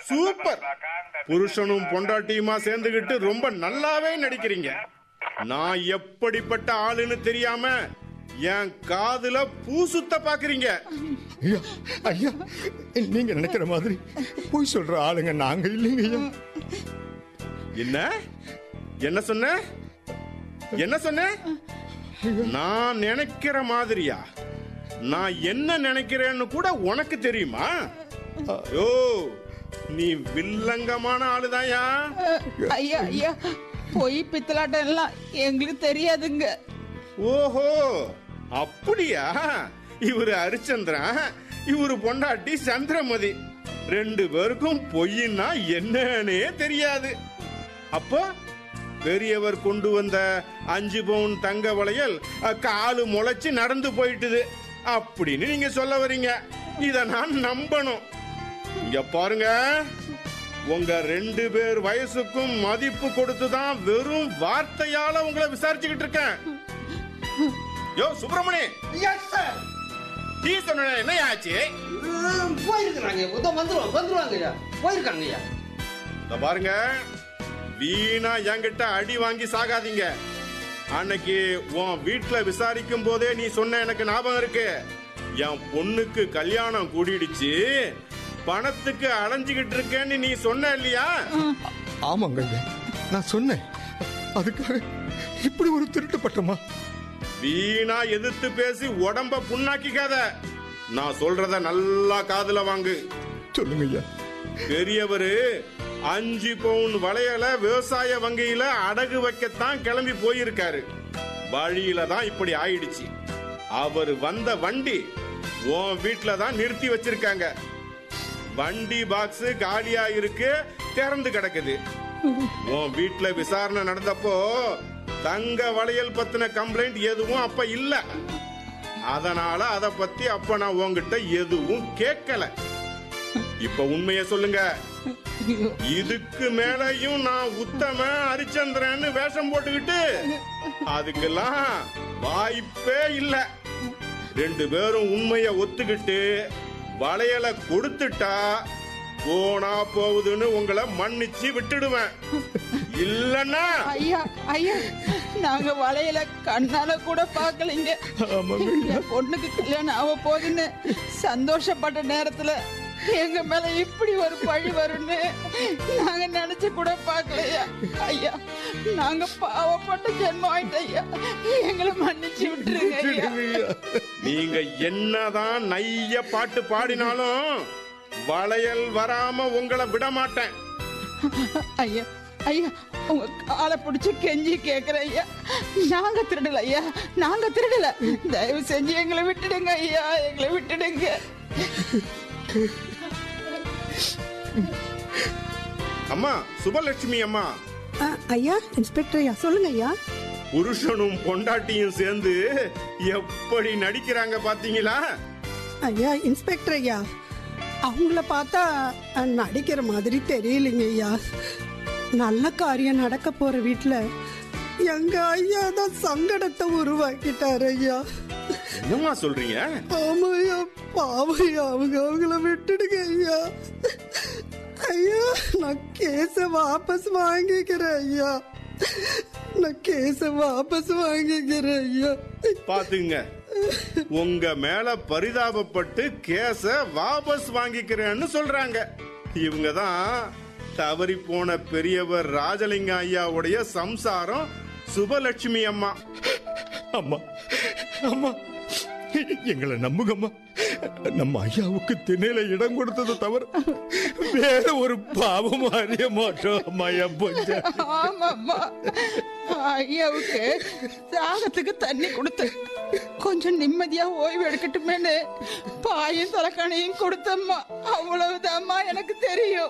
super புருஷனும் பொண்டாட்டியுமா சேர்ந்துகிட்டு ரொம்ப நல்லாவே நடிக்கிறீங்க நான் எப்படிப்பட்ட ஆளுன்னு தெரியாம என் காதுல பூ சுத்த பாக்குறீங்க ஐயா ஐயா நீங்க நினைக்கிற மாதிரி போய் சொல்ற ஆளுங்க நாங்க இல்லைங்க ஐயா என்ன என்ன சொன்ன என்ன சொன்ன நான் நினைக்கிற மாதிரியா நான் என்ன நினைக்கிறேன்னு கூட உனக்கு தெரியுமா ஓ நீ வில்லங்கமான ஆளுதாயா ஐயா ஐயா பொய் பித்தலாட்டம் எல்லாம் எங்களுக்கு தெரியாதுங்க ஓஹோ அப்படியா இவரு ஹரிச்சந்திரன் இவரு பொண்டாட்டி சந்திரமதி ரெண்டு பேருக்கும் பொய்னா என்னன்னே தெரியாது அப்போ பெரியவர் கொண்டு வந்த அஞ்சு பவுன் தங்க வளையல் அஹ், காலு முளைச்சு நடந்து போயிட்டுது அப்படின்னு நீங்க சொல்ல வர்றீங்க இத நான் நம்பணும் இங்க பாருங்க உங்க ரெண்டு பேர் வயசுக்கும் மதிப்பு கொடுத்து தான் வெறும் வார்த்தையால உங்களை விசாரிச்சுக்கிட்டு இருக்கேன் யோ சுப்பிரமணி டீ சொன்ன என்ன ஆச்சு போயிருக்கிறாங்க இதோ வந்துருவாங்க வந்துருவாங்க ஐயா போயிருக்காங்க ஐயா இத பாருங்க வீணா என்கிட்ட அடி வாங்கி சாகாதீங்க அன்னைக்கு உன் வீட்ல விசாரிக்கும் போதே நீ சொன்ன எனக்கு ஞாபகம் இருக்கு என் பொண்ணுக்கு கல்யாணம் கூடிடுச்சு பணத்துக்கு அலைஞ்சுகிட்டு இருக்கேன்னு நீ சொன்ன இல்லையா ஆமாங்க ஐயா நான் சொன்னேன் அதுக்காக இப்படி ஒரு திருட்டு பட்டமா வீணா எதிர்த்து பேசி உடம்ப புண்ணாக்கிக்காத நான் சொல்றத நல்லா காதுல வாங்கு சொல்லுங்க ஐயா பெரியவரு அஞ்சு பவுன் வளையல விவசாய வங்கியில அடகு வைக்கத்தான் கிளம்பி போயிருக்காரு வழியில தான் இப்படி ஆயிடுச்சு அவர் வந்த வண்டி உன் வீட்ல தான் நிறுத்தி வச்சிருக்காங்க வண்டி பாக்ஸ் காலியா இருக்கு திறந்து கிடக்குது உன் வீட்ல விசாரணை நடந்தப்போ தங்க வளையல் பத்தின கம்ப்ளைண்ட் எதுவும் அப்ப இல்ல அதனால அத பத்தி அப்ப நான் உன்கிட்ட எதுவும் கேட்கல இப்ப உண்மைய சொல்லுங்க இதுக்கு மேலயும் நான் உத்தம ஹரிச்சந்திரன் வேஷம் போட்டுக்கிட்டு அதுக்கெல்லாம் வாய்ப்பே இல்ல ரெண்டு பேரும் உண்மைய ஒத்துக்கிட்டு வளையல கொடுத்துட்டா போனா போகுதுன்னு உங்களை மன்னிச்சு விட்டுடுவேன் இல்லன்னா ஐயா ஐயா நாங்க வளையல கண்ணால கூட பாக்கலைங்க என் பொண்ணுக்கு கல்யாணம் ஆக போகுதுன்னு சந்தோஷப்பட்ட நேரத்துல எங்க மேல இப்படி ஒரு பழி வரும்னு நாங்க நினைச்சு கூட பார்க்கலையா ஐயா நாங்க பாவப்பட்ட ஜென்மம் ஆயிட்டோம் ஐயா எங்களை மன்னிச்சு விட்டுருங்க ஐயா நீங்க என்னதான் நைய பாட்டு பாடினாலும் வளையல் வராம உங்களை விட மாட்டேன் ஐயா ஐயா உங்க காலை பிடிச்சு கெஞ்சி கேக்குறேன் ஐயா நாங்க திருடல ஐயா நாங்க திருடல தயவு செஞ்சு எங்களை விட்டுடுங்க ஐயா எங்களை விட்டுடுங்க அம்மா சுபலட்சுமி அம்மா ஆ, ஐயா இன்ஸ்பெக்டர் ஐயா சொல்லுங்க ஐயா புருஷனும் பொண்டாட்டியும் சேர்ந்து எப்படி நடிக்கிறாங்க பாத்தீங்களா ஐயா இன்ஸ்பெக்டர் ஐயா அவங்கள பார்த்தா அ, நடிக்கிற மாதிரி தெரியலைங்க ஐயா நல்ல காரியம் நடக்க போற வீட்ல எங்க ஐயா தான் சங்கடத்தை உருவாக்கிட்டாரு ஐயா என்னம்மா சொல்றீங்க ஆமாய்யா பாவையா அவங்க அவங்கள விட்டுடுங்க ஐயா ஐயா நான் கேஸ வாபஸ் வாங்கிக்கிறேன் ஐயா நான் கேஸ வாபஸ் வாங்கிக்கிறேன் ஐயா பாத்துங்க உங்க மேல பரிதாபப்பட்டு கேஸ வாபஸ் வாங்கிக்கிறேன்னு சொல்றாங்க இவங்க தான் தவறி போன பெரியவர் ராஜலிங்க ஐயாவுடைய சம்சாரம் சுபலட்சுமி அம்மா அம்மா அம்மா எங்களை நம்புங்கம்மா நம்ம ஐயாவுக்கு திணையில இடம் கொடுத்தது தவிர வேற ஒரு பாவம் அறிய மாட்டோம் அம்மா என் பொஞ்ச ஆமாம்மா ஐயாவுக்கு தாகத்துக்கு தண்ணி கொடுத்து கொஞ்சம் நிம்மதியா ஓய்வு எடுக்கட்டுமேன்னு பாயும் தலைக்கணையும் கொடுத்தம்மா அவ்வளவுதாம்மா எனக்கு தெரியும்